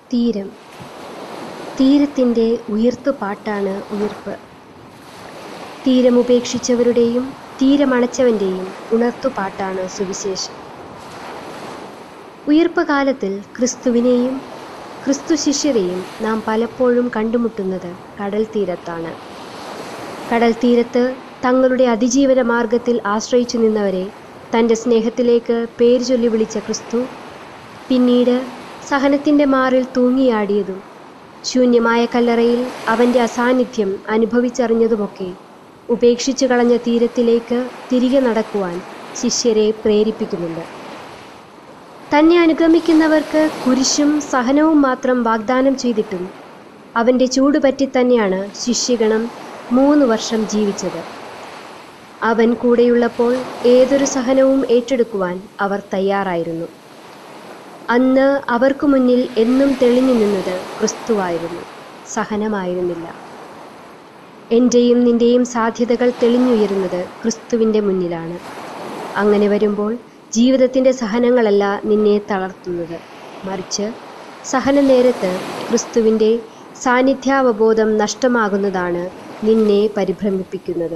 തീരം തീരത്തിൻ്റെ ഉയിർത്തുപാട്ടാണ് ഉയിർപ്പ് തീരമുപേക്ഷിച്ചവരുടെയും തീരമണച്ചവൻ്റെയും ഉണർത്തുപാട്ടാണ് സുവിശേഷം ഉയിർപ്പ് കാലത്തിൽ ക്രിസ്തുവിനെയും ക്രിസ്തു ശിഷ്യരെയും നാം പലപ്പോഴും കണ്ടുമുട്ടുന്നത് കടൽ തീരത്താണ് കടൽ തീരത്ത് തങ്ങളുടെ അതിജീവന മാർഗത്തിൽ ആശ്രയിച്ചു നിന്നവരെ തൻ്റെ സ്നേഹത്തിലേക്ക് പേര് ചൊല്ലി വിളിച്ച ക്രിസ്തു പിന്നീട് സഹനത്തിൻ്റെ മാറിൽ തൂങ്ങിയാടിയതും ശൂന്യമായ കല്ലറയിൽ അവൻ്റെ അസാന്നിധ്യം അനുഭവിച്ചറിഞ്ഞതുമൊക്കെ ഉപേക്ഷിച്ചു കളഞ്ഞ തീരത്തിലേക്ക് തിരികെ നടക്കുവാൻ ശിഷ്യരെ പ്രേരിപ്പിക്കുന്നുണ്ട് തന്നെ അനുഗമിക്കുന്നവർക്ക് കുരിശും സഹനവും മാത്രം വാഗ്ദാനം ചെയ്തിട്ടും അവൻ്റെ ചൂടുപറ്റി തന്നെയാണ് ശിഷ്യഗണം മൂന്ന് വർഷം ജീവിച്ചത് അവൻ കൂടെയുള്ളപ്പോൾ ഏതൊരു സഹനവും ഏറ്റെടുക്കുവാൻ അവർ തയ്യാറായിരുന്നു അന്ന് അവർക്കു മുന്നിൽ എന്നും തെളിഞ്ഞു നിന്നത് ക്രിസ്തുവായിരുന്നു സഹനമായിരുന്നില്ല എൻ്റെയും നിൻ്റെയും സാധ്യതകൾ തെളിഞ്ഞുയരുന്നത് ക്രിസ്തുവിൻ്റെ മുന്നിലാണ് അങ്ങനെ വരുമ്പോൾ ജീവിതത്തിൻ്റെ സഹനങ്ങളല്ല നിന്നെ തളർത്തുന്നത് മറിച്ച് സഹന നേരത്ത് ക്രിസ്തുവിൻ്റെ സാന്നിധ്യാവബോധം നഷ്ടമാകുന്നതാണ് നിന്നെ പരിഭ്രമിപ്പിക്കുന്നത്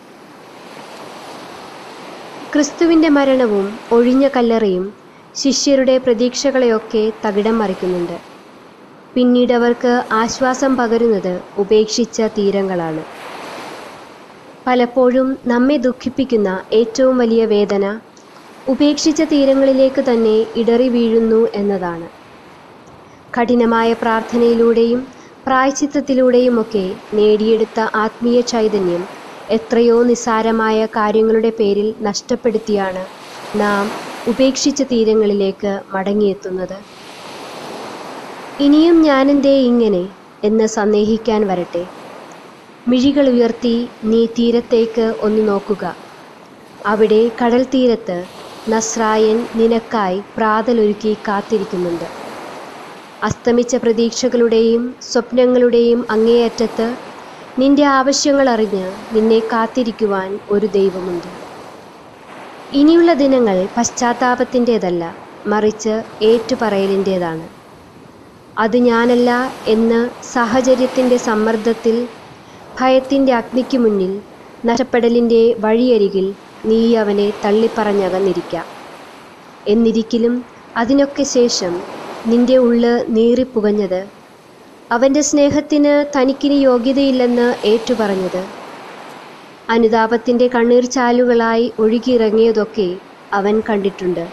ക്രിസ്തുവിൻ്റെ മരണവും ഒഴിഞ്ഞ കല്ലറയും ശിഷ്യരുടെ പ്രതീക്ഷകളെയൊക്കെ തകിടം മറിക്കുന്നുണ്ട് പിന്നീട് അവർക്ക് ആശ്വാസം പകരുന്നത് ഉപേക്ഷിച്ച തീരങ്ങളാണ് പലപ്പോഴും നമ്മെ ദുഃഖിപ്പിക്കുന്ന ഏറ്റവും വലിയ വേദന ഉപേക്ഷിച്ച തീരങ്ങളിലേക്ക് തന്നെ ഇടറി വീഴുന്നു എന്നതാണ് കഠിനമായ പ്രാർത്ഥനയിലൂടെയും പ്രായച്ചിത്തത്തിലൂടെയുമൊക്കെ നേടിയെടുത്ത ആത്മീയ ചൈതന്യം എത്രയോ നിസ്സാരമായ കാര്യങ്ങളുടെ പേരിൽ നഷ്ടപ്പെടുത്തിയാണ് നാം ഉപേക്ഷിച്ച തീരങ്ങളിലേക്ക് മടങ്ങിയെത്തുന്നത് ഇനിയും ഞാനെന്തേ ഇങ്ങനെ എന്ന് സന്ദേഹിക്കാൻ വരട്ടെ മിഴികൾ ഉയർത്തി നീ തീരത്തേക്ക് ഒന്ന് നോക്കുക അവിടെ കടൽ തീരത്ത് നസ്രായൻ നിനക്കായി പ്രാതലൊരുക്കി കാത്തിരിക്കുന്നുണ്ട് അസ്തമിച്ച പ്രതീക്ഷകളുടെയും സ്വപ്നങ്ങളുടെയും അങ്ങേയറ്റത്ത് നിന്റെ ആവശ്യങ്ങൾ അറിഞ്ഞ് നിന്നെ കാത്തിരിക്കുവാൻ ഒരു ദൈവമുണ്ട് ഇനിയുള്ള ദിനങ്ങൾ പശ്ചാത്താപത്തിൻ്റേതല്ല മറിച്ച് ഏറ്റുപറയലിൻ്റേതാണ് അത് ഞാനല്ല എന്ന് സാഹചര്യത്തിൻ്റെ സമ്മർദ്ദത്തിൽ ഭയത്തിൻ്റെ അഗ്നിക്ക് മുന്നിൽ നഷ്ടപ്പെടലിൻ്റെ വഴിയരികിൽ നീ അവനെ തള്ളിപ്പറഞ്ഞകന്നിരിക്കാം എന്നിരിക്കലും അതിനൊക്കെ ശേഷം നിന്റെ ഉള്ള് നീറിപ്പുകഞ്ഞത് അവൻ്റെ സ്നേഹത്തിന് തനിക്കിനി യോഗ്യതയില്ലെന്ന് ഏറ്റുപറഞ്ഞത് അനുതാപത്തിൻ്റെ കണ്ണീർ ചാലുകളായി ഒഴുകിയിറങ്ങിയതൊക്കെ അവൻ കണ്ടിട്ടുണ്ട്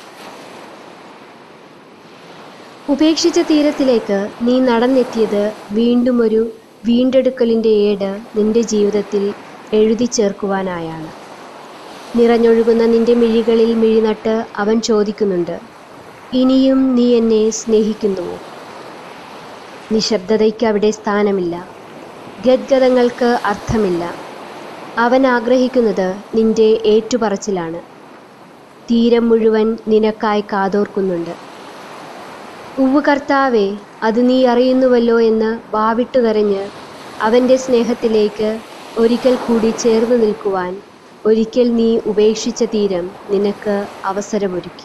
ഉപേക്ഷിച്ച തീരത്തിലേക്ക് നീ നടന്നെത്തിയത് വീണ്ടും ഒരു വീണ്ടെടുക്കലിൻ്റെ ഏട് നിന്റെ ജീവിതത്തിൽ എഴുതി ചേർക്കുവാനായാണ് നിറഞ്ഞൊഴുകുന്ന നിന്റെ മിഴികളിൽ മിഴിനട്ട് അവൻ ചോദിക്കുന്നുണ്ട് ഇനിയും നീ എന്നെ സ്നേഹിക്കുന്നുവോ നിശബ്ദതയ്ക്ക് അവിടെ സ്ഥാനമില്ല ഗദ്ഗതങ്ങൾക്ക് അർത്ഥമില്ല അവൻ ആഗ്രഹിക്കുന്നത് നിന്റെ ഏറ്റുപറച്ചിലാണ് തീരം മുഴുവൻ നിനക്കായി കാതോർക്കുന്നുണ്ട് ഉവ്വ് കർത്താവേ അത് നീ അറിയുന്നുവല്ലോ എന്ന് വാവിട്ടു കരഞ്ഞ് അവൻ്റെ സ്നേഹത്തിലേക്ക് ഒരിക്കൽ കൂടി ചേർന്ന് നിൽക്കുവാൻ ഒരിക്കൽ നീ ഉപേക്ഷിച്ച തീരം നിനക്ക് അവസരമൊരുക്കി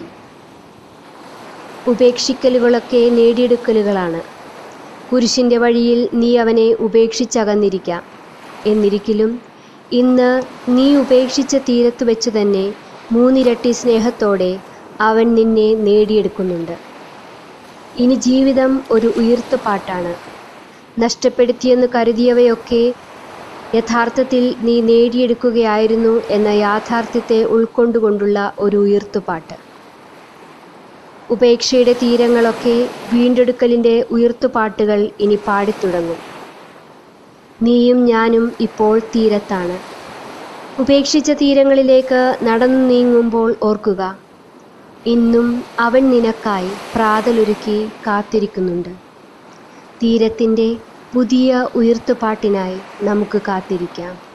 ഉപേക്ഷിക്കലുകളൊക്കെ നേടിയെടുക്കലുകളാണ് കുരിശിൻ്റെ വഴിയിൽ നീ അവനെ ഉപേക്ഷിച്ചകന്നിരിക്കാം എന്നിരിക്കലും ഇന്ന് നീ ഉപേക്ഷിച്ച തീരത്ത് വെച്ച് തന്നെ മൂന്നിരട്ടി സ്നേഹത്തോടെ അവൻ നിന്നെ നേടിയെടുക്കുന്നുണ്ട് ഇനി ജീവിതം ഒരു ഉയർത്ത പാട്ടാണ് നഷ്ടപ്പെടുത്തിയെന്ന് കരുതിയവയൊക്കെ യഥാർത്ഥത്തിൽ നീ നേടിയെടുക്കുകയായിരുന്നു എന്ന യാഥാർത്ഥ്യത്തെ ഉൾക്കൊണ്ടുകൊണ്ടുള്ള ഒരു ഉയർത്തുപാട്ട് ഉപേക്ഷയുടെ തീരങ്ങളൊക്കെ വീണ്ടെടുക്കലിൻ്റെ ഉയർത്തുപാട്ടുകൾ ഇനി പാടിത്തുടങ്ങും നീയും ഞാനും ഇപ്പോൾ തീരത്താണ് ഉപേക്ഷിച്ച തീരങ്ങളിലേക്ക് നടന്നു നീങ്ങുമ്പോൾ ഓർക്കുക ഇന്നും അവൻ നിനക്കായി പ്രാതലൊരുക്കി കാത്തിരിക്കുന്നുണ്ട് തീരത്തിൻ്റെ പുതിയ ഉയർത്തുപാട്ടിനായി നമുക്ക് കാത്തിരിക്കാം